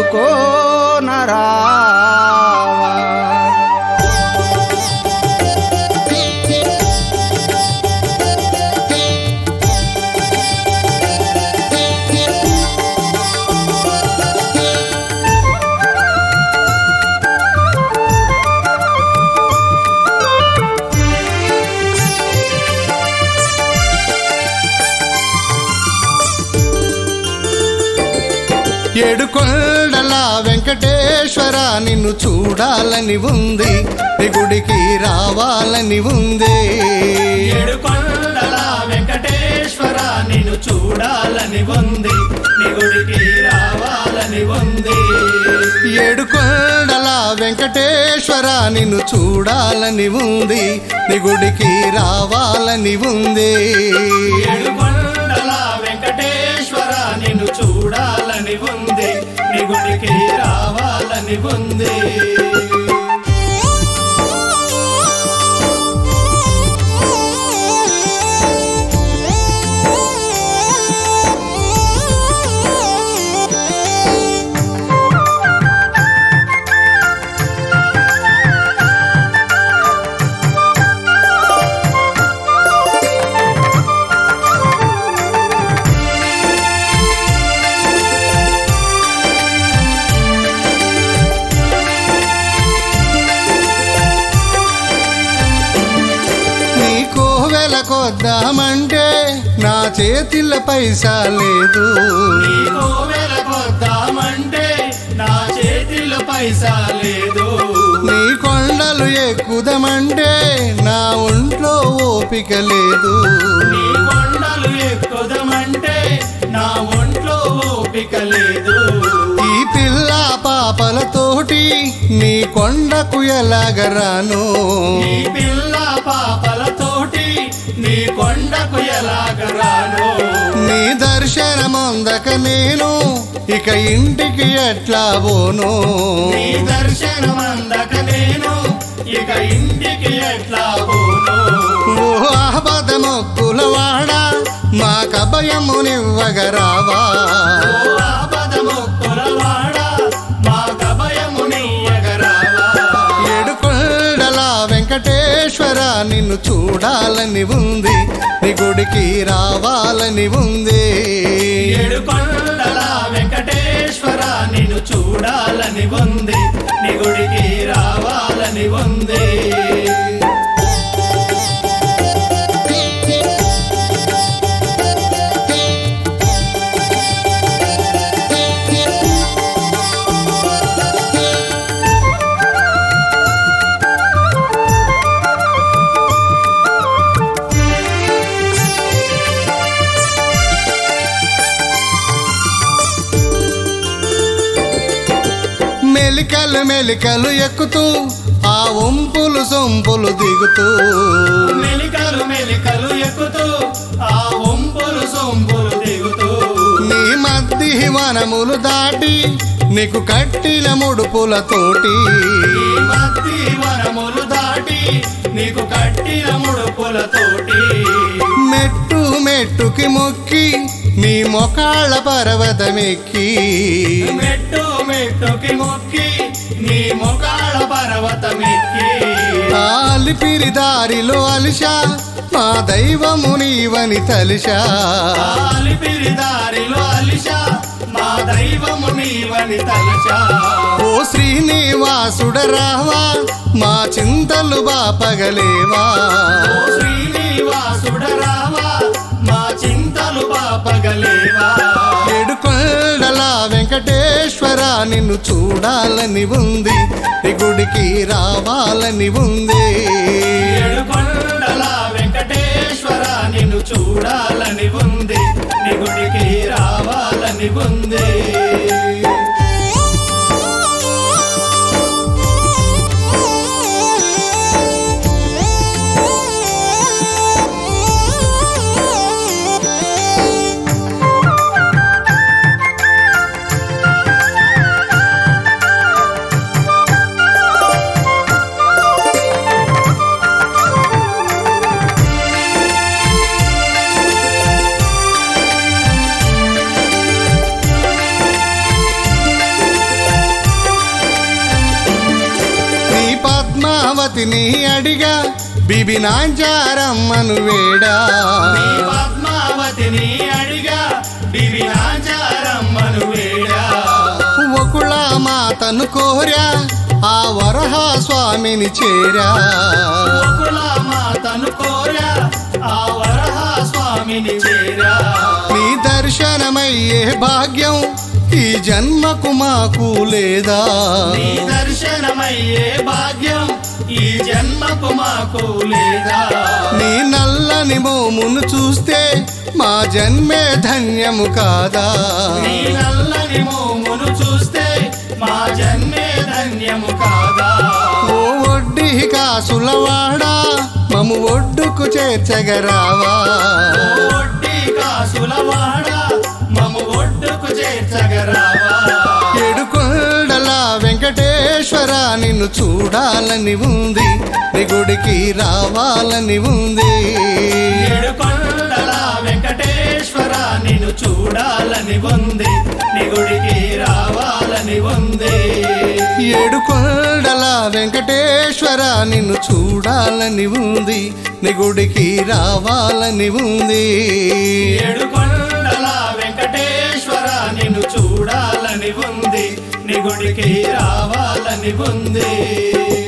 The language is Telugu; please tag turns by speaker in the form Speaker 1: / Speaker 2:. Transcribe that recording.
Speaker 1: వేడుకోనరావా ఏడుకొండల వెంకటేశ్వర నిన్ను చూడాలని ఉంది నీ గుడికి రావాలని ఉంది
Speaker 2: ఏడు కొండల వెంకటేశ్వర నిన్ను చూడాలని ఉంది నీ గుడికి రావాలని ఉంది
Speaker 1: ఏడుకొండల వెంకటేశ్వర నిన్ను చూడాలని ఉంది నీ గుడికి రావాలని ఉంది
Speaker 2: ఏడు కొండల వెంకటేశ్వర నిన్ను చూడాలని ఉంది నీ గుడికి రావాలని ఉంది
Speaker 1: నీ కోవెల కొద్దామంటే నా చేతిలో పైసా లేదు
Speaker 2: నీ కోవెల కొద్దామంటే నా చేతిలో పైసా లేదు
Speaker 1: నీ కొండలు ఎక్కుదమంటే నా ఒంట్లో ఓపిక లేదు
Speaker 2: నీ కొండలు ఎక్కుదమంటే నా ఒంట్లో ఓపిక లేదు
Speaker 1: ఈ పిల్ల పాపలతోటి నీ కొండకు ఎలాగరాను
Speaker 2: నీ పిల్ల పాపలతోటి నీ కొండకు ఎలాగరాను
Speaker 1: నీ దర్శనమొందక నేను ఇక ఇంటికి ఎట్లా పోను
Speaker 2: నీ దర్శనమందక నేను ఇక ఇంటికి ఎట్లా పోను
Speaker 1: ఓ ఆపద మొక్కుల వాడ మా కభయమునివ్వగరావా
Speaker 2: ఓ ఆపద మొక్కులవాడ మా కభయము నీయగరావా
Speaker 1: ఏడుకొండల వెంకటేశ్వర నిన్ను చూడాలని ఉంది నీ గుడికి రావాలని ఉంది
Speaker 2: ఏడు కొండల వెంకటేశ్వర నిన్ను చూడాలని ఉంది నీ గుడికి రావాలని ఉంది
Speaker 1: మెలికలు మెలికలు ఎక్కుతూ ఆ వంపులు సొంపులు దిగుతూ
Speaker 2: మెలికలు మెలికలు ఎక్కుతూ ఆ ఒంపులు సొంపులు దిగుతూ
Speaker 1: నీ మధ్య వనములు దాటి నీకు కట్టిన ముడుపులతోటి
Speaker 2: ఈ మధ్య వనములు దాటి నీకు కట్టిన ముడుపులతోటి
Speaker 1: మెట్టు మెట్టుకి మొక్కి నీ మొకాళ్ళ పర్వతమెక్కి
Speaker 2: మెట్టు మెట్టుకి మొక్కి నీ ముఖాల పర్వతమెక్కి
Speaker 1: ఆలిపిరి దారిలో అలిషా మా దైవము నీవని తలిషా
Speaker 2: ఆలిపిరి దారిలో అలిషా మా దైవము నీవని తలచా
Speaker 1: ఓ శ్రీనివాసుడ రావా మా చింతలు బాపగలేవా
Speaker 2: ఓ శ్రీనివాసుడ రావా మా చింతలు బాపగలేవా
Speaker 1: ఏడుకొండల వెంకటేశ్వర నిన్ను చూడాలని ఉంది నీ గుడికి రావాలని ఉంది
Speaker 2: ఏడు కొండల వెంకటేశ్వర నిన్ను చూడాలని ఉంది నీ గుడికి రావాలని ఉంది
Speaker 1: పద్మావతిని అడిగా బిబినాంచారమ్మను వేడా
Speaker 2: నీ పద్మావతిని అడిగా దివ్యాచారమ్మను వేడా
Speaker 1: ఒకళ మాతను కోరా ఆ వరహ స్వామిని చేరా
Speaker 2: గోకుల మాతను కోరా ఆ వరహ స్వామిని చేరా
Speaker 1: నీ దర్శనమయ్యే భాగ్యం ఈ జన్మకు మాకు లేదా
Speaker 2: నీ దర్శనమయ్యే భాగ్యం ఈ జన్మకు మాకు లేదా
Speaker 1: నీ నల్లని మోమును చూస్తే మా జన్మే ధన్యము కాదా
Speaker 2: నీ నల్లని మోమును చూస్తే మా జన్మే ధన్యము కాదా
Speaker 1: ఓ ఒడ్డి కాసులవాడా మము ఒడ్డుకు చేర్చగరావా
Speaker 2: ఒడ్డి కాసులవాడ మము ఒడ్డుకు చేర్చగరావా
Speaker 1: ఏడుకొండల వెంకటేశ్వర నిన్ను చూడాలని ఉంది నీ గుడికి రావాలని ఉంది
Speaker 2: ఏడుకొండల వెంకటేశ్వర నిన్ను చూడాలని ఉంది నీ గుడికి రావాలని ఉంది
Speaker 1: ఏడుకొండల వెంకటేశ్వర నిన్ను చూడాలని ఉంది నీ గుడికి రావాలని ఉంది
Speaker 2: ఏడుకొండల వెంకటేశ్వర నిన్ను చూడాలని ఉంది నీ గుడికి రావాలని ఉంది